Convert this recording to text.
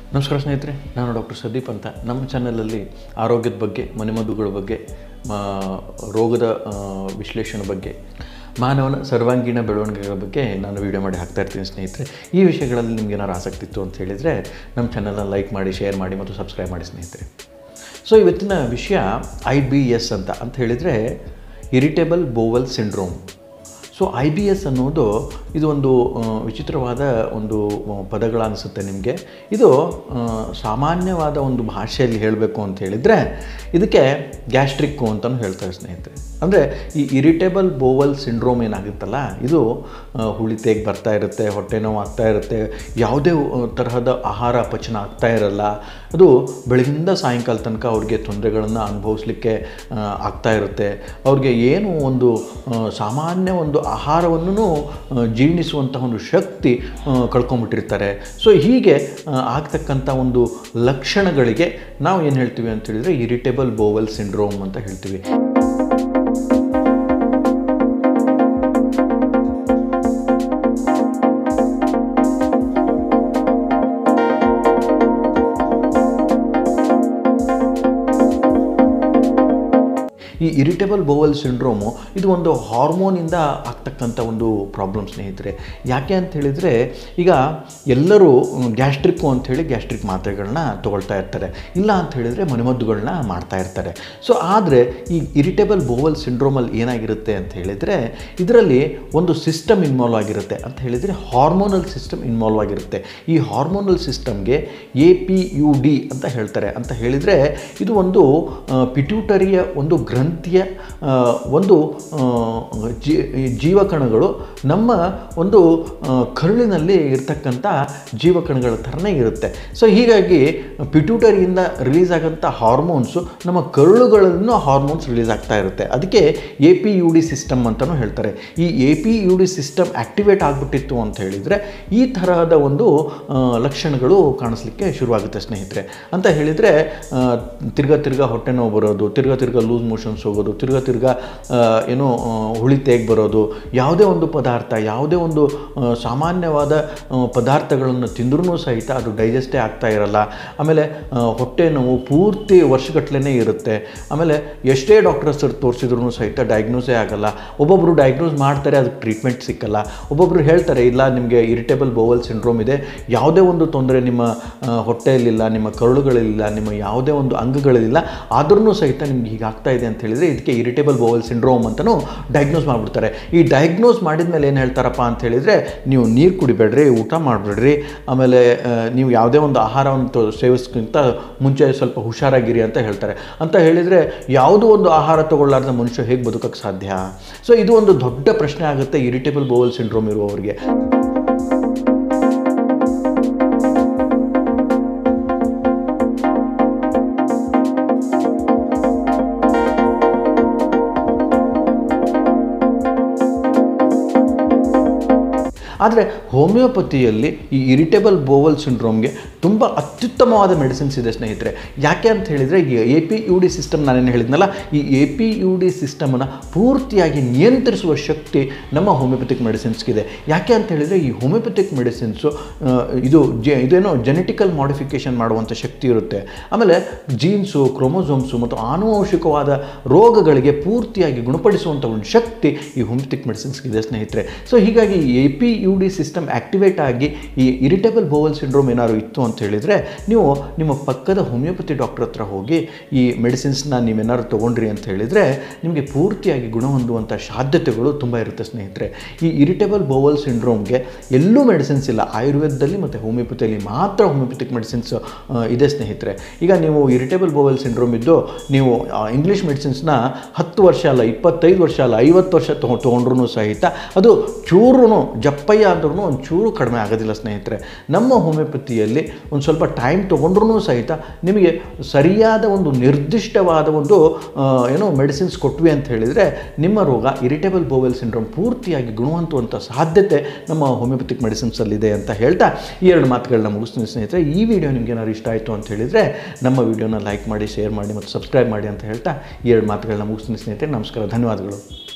ನಮಸ್ಕಾರ ಸ್ನೇಹಿತರೆ ನಾನು ಡಾಕ್ಟರ್ ಸಂದೀಪ್ ಅಂತ ನಮ್ಮ ಚಾನಲಲ್ಲಿ ಆರೋಗ್ಯದ ಬಗ್ಗೆ ಮನೆಮದ್ದುಗಳ ಬಗ್ಗೆ ಆ, ರೋಗದ ಆ, ವಿಶ್ಲೇಷಣೆ ಬಗ್ಗೆ ಮಾನವನ ಸರ್ವಾಂಗೀಣ ಬೆಳವಣಿಗೆಗಳ ಬಗ್ಗೆ ನಾನು ವೀಡಿಯೋ ಮಾಡಿ ಹಾಕ್ತಾ ಇರ್ತೀನಿ ಸ್ನೇಹಿತರೆ ಈ ವಿಷಯಗಳಲ್ಲಿ ನಿಮ್ಗೆ ಏನಾರು ಆಸಕ್ತಿ ಇತ್ತು ಅಂತ ಹೇಳಿದರೆ ನಮ್ಮ ಚಾನಲ್ನ ಲೈಕ್ ಮಾಡಿ ಶೇರ್ ಮಾಡಿ ಮತ್ತು ಸಬ್ಸ್ಕ್ರೈಬ್ ಮಾಡಿ ಸ್ನೇಹಿತರೆ ಸೊ ಇವತ್ತಿನ ವಿಷಯ ಐ ಬಿ ಎಸ್ ಅಂತ ಅಂತ ಹೇಳಿದರೆ irritable bowel syndrome so I B S ಅನ್ನೋದು ಇದು ಒಂದು ಆ, ವಿಚಿತ್ರವಾದ ಒಂದು ಆ, ಪದಗಳ ಅನಿಸುತ್ತೆ ನಿಮಗೆ ಇದು ಆ, ಸಾಮಾನ್ಯವಾದ ಒಂದು ಭಾಷೆಯಲ್ಲಿ ಹೇಳಬೇಕು ಅಂತ ಹೇಳಿದರೆ ಇದಕ್ಕೆ ಗ್ಯಾಸ್ಟ್ರಿಕ್ಕು ಅಂತಲೂ ಹೇಳ್ತಾರೆ ಸ್ನೇಹಿತರೆ ಅಂದರೆ ಈ ಇರಿಟೇಬಲ್ ಬೋವಲ್ ಸಿಂಡ್ರೋಮ್ ಏನಾಗುತ್ತಲ್ಲ ಇದು ಆ, ಹುಳಿ ತೇಗ್ ಬರ್ತಾ ಇರುತ್ತೆ ಹೊಟ್ಟೆ ನೋವು ಆಗ್ತಾ ಇರುತ್ತೆ ಯಾವುದೇ ಆ, ತರಹದ ಆಹಾರ ಪಚನ ಆಗ್ತಾ ಇರಲ್ಲ ಅದು ಬೆಳಗಿನಿಂದ ಸಾಯಂಕಾಲ ತನಕ ಅವ್ರಿಗೆ ತೊಂದರೆಗಳನ್ನು ಅನುಭವಿಸ್ಲಿಕ್ಕೆ ಆ, ಆಗ್ತಾ ಇರುತ್ತೆ ಅವ್ರಿಗೆ ಏನು ಒಂದು ಆ, ಸಾಮಾನ್ಯ ಒಂದು ಆಹಾರವನ್ನು ಜೀರ್ಣಿಸುವಂತಹ ಒಂದು ಶಕ್ತಿ ಆ, ಕಳ್ಕೊಂಬಿಟ್ಟಿರ್ತಾರೆ ಸೊ ಹೀಗೆ ಆ, ಆಗ್ತಕ್ಕಂಥ ಒಂದು ಲಕ್ಷಣಗಳಿಗೆ ನಾವು ಏನು ಹೇಳ್ತೀವಿ ಅಂತ ಹೇಳಿದರೆ ಇರಿಟೇಬಲ್ ಬೋವಲ್ ಸಿಂಡ್ರೋಮ್ ಅಂತ ಹೇಳ್ತೀವಿ ಈ ಇರಿಟೇಬಲ್ ಬೋವಲ್ ಸಿಂಡ್ರೋಮು ಇದು ಒಂದು ಹಾರ್ಮೋನಿಂದ ಆಗ್ತಕ್ಕಂಥ ಒಂದು ಪ್ರಾಬ್ಲಮ್ ಸ್ನೇಹಿತರೆ ಯಾಕೆ ಅಂತ ಹೇಳಿದರೆ ಈಗ ಎಲ್ಲರೂ ಗ್ಯಾಸ್ಟ್ರಿಕ್ಕು ಅಂಥೇಳಿ ಗ್ಯಾಸ್ಟ್ರಿಕ್ ಮಾತ್ರೆಗಳನ್ನ ತೊಗೊಳ್ತಾ ಇರ್ತಾರೆ ಇಲ್ಲ ಅಂತ ಹೇಳಿದರೆ ಮನೆಮದ್ದುಗಳನ್ನ ಮಾಡ್ತಾ ಇರ್ತಾರೆ ಸೊ ಆದರೆ ಈ ಇರಿಟೇಬಲ್ ಬೋವಲ್ ಸಿಂಡ್ರೋಮಲ್ಲಿ ಏನಾಗಿರುತ್ತೆ ಅಂತ ಹೇಳಿದರೆ ಇದರಲ್ಲಿ ಒಂದು ಸಿಸ್ಟಮ್ ಇನ್ವಾಲ್ವ್ ಆಗಿರುತ್ತೆ ಅಂತ ಹೇಳಿದರೆ ಹಾರ್ಮೋನಲ್ ಸಿಸ್ಟಮ್ ಇನ್ವಾಲ್ವ್ ಆಗಿರುತ್ತೆ ಈ ಹಾರ್ಮೋನಲ್ ಸಿಸ್ಟಮ್ಗೆ ಎ ಪಿ ಯು ಡಿ ಅಂತ ಹೇಳ್ತಾರೆ ಅಂತ ಹೇಳಿದರೆ ಇದು ಒಂದು ಪಿಟ್ಯೂಟರಿಯ ಒಂದು ಗ್ರಂಥಿಯ ಆ, ಒಂದು ಆ, ಜೀ ಜೀವಕಣಗಳು ನಮ್ಮ ಒಂದು ಆ, ಕರುಳಿನಲ್ಲಿ ಇರ್ತಕ್ಕಂಥ ಜೀವಕಣಗಳ ಥರನೇ ಇರುತ್ತೆ ಸೊ ಹೀಗಾಗಿ ಪಿಟ್ಯೂಟರಿಯಿಂದ ರಿಲೀಸ್ ಆಗೋಂಥ ಹಾರ್ಮೋನ್ಸು ನಮ್ಮ ಕರುಳುಗಳನ್ನು ಹಾರ್ಮೋನ್ಸ್ ರಿಲೀಸ್ ಆಗ್ತಾ ಇರುತ್ತೆ ಅದಕ್ಕೆ A P U D system ಅಂತಲೂ ಹೇಳ್ತಾರೆ ಈ A P U D system activate ಆಗಿಬಿಟ್ಟಿತ್ತು ಅಂತ ಹೇಳಿದರೆ ಈ ತರಹದ ಒಂದು ಆ, ಲಕ್ಷಣಗಳು ಕಾಣಿಸ್ಲಿಕ್ಕೆ ಶುರುವಾಗುತ್ತೆ ಸ್ನೇಹಿತರೆ ಅಂತ ಹೇಳಿದರೆ ತಿರ್ಗಾ ತಿರ್ಗಾ ಹೊಟ್ಟೆ ನೋವು ಬರೋದು ತಿರ್ಗಾ ತಿರ್ಗಾ ಲೂಸ್ ಮೋಷನ್ಸ್ ಹೋಗೋದು ತಿರ್ಗಾ ತಿರ್ಗಾ ಆ, ಏನೋ ಆ, ಹುಳಿ ತೇಗ್ ಬರೋದು ಯಾವುದೇ ಒಂದು ಪದಾರ್ಥ ಯಾವುದೇ ಒಂದು ಆ, ಸಾಮಾನ್ಯವಾದ ಆ, ಪದಾರ್ಥಗಳನ್ನು ತಿಂದ್ರೂ ಸಹಿತ ಅದು ಡೈಜೆಸ್ಟೇ ಆಗ್ತಾ ಇರಲ್ಲ ಆಮೇಲೆ ಆ, ಹೊಟ್ಟೆ ನೋವು ಪೂರ್ತಿ ವರ್ಷಗಟ್ಟಲೆ ಇರುತ್ತೆ ಆಮೇಲೆ ಎಷ್ಟೇ ಡಾಕ್ಟರ್ ಹತ್ರ ತೋರಿಸಿದ್ರು ಸಹಿತ ಡಯಾಗ್ನೋಸೇ ಆಗಲ್ಲ ಒಬ್ಬೊಬ್ಬರು ಡಯಾಗ್ನೋಸ್ ಮಾಡ್ತಾರೆ ಅದಕ್ಕೆ ಟ್ರೀಟ್ಮೆಂಟ್ ಸಿಕ್ಕಲ್ಲ ಒಬ್ಬೊಬ್ಬರು ಹೇಳ್ತಾರೆ ಇಲ್ಲ ನಿಮಗೆ ಇರಿಟೇಬಲ್ ಬೋವಲ್ ಸಿಂಡ್ರೋಮ್ ಇದೆ ಯಾವುದೇ ಒಂದು ತೊಂದರೆ ನಿಮ್ಮ ಆ, ಹೊಟ್ಟೆಯಲ್ಲಿಲ್ಲ ನಿಮ್ಮ ಕರುಳುಗಳಿಲ್ಲ ನಿಮ್ಮ ಯಾವುದೇ ಒಂದು ಅಂಗಗಳಿಲ್ಲ ಆದ್ರೂ ಸಹಿತ ನಿಮ್ಗೆ ಹೀಗಾಗ್ತಾ ಇದೆ ಅಂತ ಹೇಳಿದರೆ ಇದಕ್ಕೆ ಇರಿಟೇಬಲ್ ಬೋವಲ್ ಸಿಂಡ್ರೋಮ್ ಅಂತಲೂ ಡಯಾಗ್ನೋಸ್ ಮಾಡಿಬಿಡ್ತಾರೆ ಈ ಡಯಾಗ್ನೋಸ್ ಮಾಡಿದ ಮೇಲೆ ಏನು ಹೇಳ್ತಾರಪ್ಪ ಅಂತ ಹೇಳಿದರೆ ನೀವು ನೀರು ಕುಡಿಬೇಡ್ರಿ ಊಟ ಮಾಡಬೇಡ್ರಿ ಆಮೇಲೆ ಆ, ನೀವು ಯಾವುದೇ ಒಂದು ಆಹಾರವನ್ನು ತೊ- ಸೇವಿಸ್ಕಿಂತ ಮುಂಚೆ ಸ್ವಲ್ಪ ಹುಷಾರಾಗಿರಿ ಅಂತ ಹೇಳ್ತಾರೆ ಅಂತ ಹೇಳಿದರೆ ಯಾವುದೋ ಒಂದು ಆಹಾರ ತಗೊಳ್ಳಾರ್ದ ಮನುಷ್ಯ ಹೇಗೆ ಬದುಕಕ್ಕೆ ಸಾಧ್ಯ ಸೊ ಇದು ಒಂದು ದೊಡ್ಡ ಪ್ರಶ್ನೆ ಆಗುತ್ತೆ ಇರಿಟೇಬಲ್ ಬೋವಲ್ ಸಿಂಡ್ರೋಮ್ ಇರುವವರಿಗೆ ಆದರೆ ಹೋಮಿಯೋಪತಿಯಲ್ಲಿ ಈ ಇರಿಟೇಬಲ್ ಬೋವಲ್ ಸಿಂಡ್ರೋಮ್ಗೆ ತುಂಬ ಅತ್ಯುತ್ತಮವಾದ ಮೆಡಿಸಿನ್ಸ್ ಇದೆ ಸ್ನೇಹಿತರೆ ಯಾಕೆ ಅಂತ ಹೇಳಿದರೆ ಈ A P U D system ನಾನೇನು ಹೇಳಿದ್ನಲ್ಲ ಈ ಎ ಪಿ ಯು ಡಿ ಸಿಸ್ಟಮನ್ನು ಪೂರ್ತಿಯಾಗಿ ನಿಯಂತ್ರಿಸುವ ಶಕ್ತಿ ನಮ್ಮ ಹೋಮಿಯೋಪತಿಕ್ ಮೆಡಿಸಿನ್ಸ್ಗಿದೆ ಯಾಕೆ ಅಂತ ಹೇಳಿದರೆ ಈ ಹೋಮಿಯೋಪತಿಕ್ ಮೆಡಿಸಿನ್ಸು ಇದು ಜೆ ಇದೇನೋ ಜೆನೆಟಿಕಲ್ ಮಾಡಿಫಿಕೇಷನ್ ಮಾಡುವಂಥ ಶಕ್ತಿ ಇರುತ್ತೆ ಆಮೇಲೆ ಜೀನ್ಸು ಕ್ರೋಮೋಸೋಮ್ಸು ಮತ್ತು ಆನುವಂಶಿಕವಾದ ರೋಗಗಳಿಗೆ ಪೂರ್ತಿಯಾಗಿ ಗುಣಪಡಿಸುವಂಥ ಒಂದು ಶಕ್ತಿ ಈ ಹೋಮಿಯೋಪತಿಕ್ ಮೆಡಿಸಿನ್ಸ್ಗಿದೆ ಸ್ನೇಹಿತರೆ ಸೊ ಹೀಗಾಗಿ A P U D system activate ಆಗಿ ಈ ಇರಿಟೇಬಲ್ ಬೋವಲ್ ಸಿಂಡ್ರೋಮ್ ಏನಾದ್ರು ಇತ್ತು ಅಂತ ಹೇಳಿದರೆ ನೀವು ನಿಮ್ಮ ಪಕ್ಕದ ಹೋಮಿಯೋಪತಿ ಡಾಕ್ಟರ್ ಹತ್ರ ಹೋಗಿ ಈ ಮೆಡಿಸಿನ್ಸ್ನ ನೀವೇನಾದ್ರು ತೊಗೊಂಡ್ರಿ ಅಂತ ಹೇಳಿದರೆ ನಿಮಗೆ ಪೂರ್ತಿಯಾಗಿ ಗುಣ ಹೊಂದುವಂಥ ಸಾಧ್ಯತೆಗಳು ತುಂಬ ಇರುತ್ತೆ ಸ್ನೇಹಿತರೆ ಈ ಇರಿಟೇಬಲ್ ಬೋವಲ್ ಸಿಂಡ್ರೋಮ್ಗೆ ಎಲ್ಲೂ ಮೆಡಿಸಿನ್ಸ್ ಇಲ್ಲ ಆಯುರ್ವೇದದಲ್ಲಿ ಮತ್ತು ಹೋಮಿಯೋಪತಿಯಲ್ಲಿ ಮಾತ್ರ ಹೋಮಿಯೋಪತಿಕ್ ಮೆಡಿಸಿನ್ಸ್ ಇದೆ ಸ್ನೇಹಿತರೆ ಈಗ ನೀವು ಇರಿಟೇಬಲ್ ಬೋವಲ್ ಸಿಂಡ್ರೋಮ್ ಇದ್ದು ನೀವು ಇಂಗ್ಲೀಷ್ ಮೆಡಿಸಿನ್ಸ್ನ ಹತ್ತು ವರ್ಷ ಅಲ್ಲ ಇಪ್ಪತ್ತೈದು ವರ್ಷ ಅಲ್ಲ ಐವತ್ತು ವರ್ಷ ತೊಗೊ ತೊಗೊಂಡ್ರು ಸಹಿತ ಅದು ಚೂರು ಜಪ್ಪಯ್ಯ ಅಂದ್ರೂ ಒಂದು ಚೂರು ಕಡಿಮೆ ಆಗೋದಿಲ್ಲ ಸ್ನೇಹಿತರೆ ನಮ್ಮ ಹೋಮಿಯೋಪತಿಯಲ್ಲಿ ಒಂದು ಸ್ವಲ್ಪ ಟೈಮ್ ತೊಗೊಂಡ್ರೂ ಸಹಿತ ನಿಮಗೆ ಸರಿಯಾದ ಒಂದು ನಿರ್ದಿಷ್ಟವಾದ ಒಂದು ಆ, ಏನೋ ಮೆಡಿಸಿನ್ಸ್ ಕೊಟ್ವಿ ಅಂತ ಹೇಳಿದರೆ ನಿಮ್ಮ ರೋಗ ಇರಿಟೇಬಲ್ ಬೋವೆಲ್ ಸಿಂಡ್ರೋಮ್ ಪೂರ್ತಿಯಾಗಿ ಗುಣವಂತುವಂಥ ಸಾಧ್ಯತೆ ನಮ್ಮ ಹೋಮಿಯೋಪತಿಕ್ ಮೆಡಿಸಿನ್ಸಲ್ಲಿದೆ ಅಂತ ಹೇಳ್ತಾ ಈ ಎರಡು ಮಾತುಗಳನ್ನ ಮುಗಿಸ್ತೀನಿ ಸ್ನೇಹಿತರೆ ಈ ವಿಡಿಯೋ ನಿಮ್ಗೆ ಏನಾದ್ರು ಇಷ್ಟ ಆಯಿತು ಅಂತ ಹೇಳಿದರೆ ನಮ್ಮ ವಿಡಿಯೋನ ಲೈಕ್ ಮಾಡಿ ಶೇರ್ ಮಾಡಿ ಮತ್ತು ಸಬ್ಸ್ಕ್ರೈಬ್ ಮಾಡಿ ಅಂತ ಹೇಳ್ತಾ ಈ ಎರಡು ಮಾತುಗಳನ್ನ ಮುಗಿಸ್ತೀನಿ ಸ್ನೇಹಿತರೆ ನಮಸ್ಕಾರ ಧನ್ಯವಾದಗಳು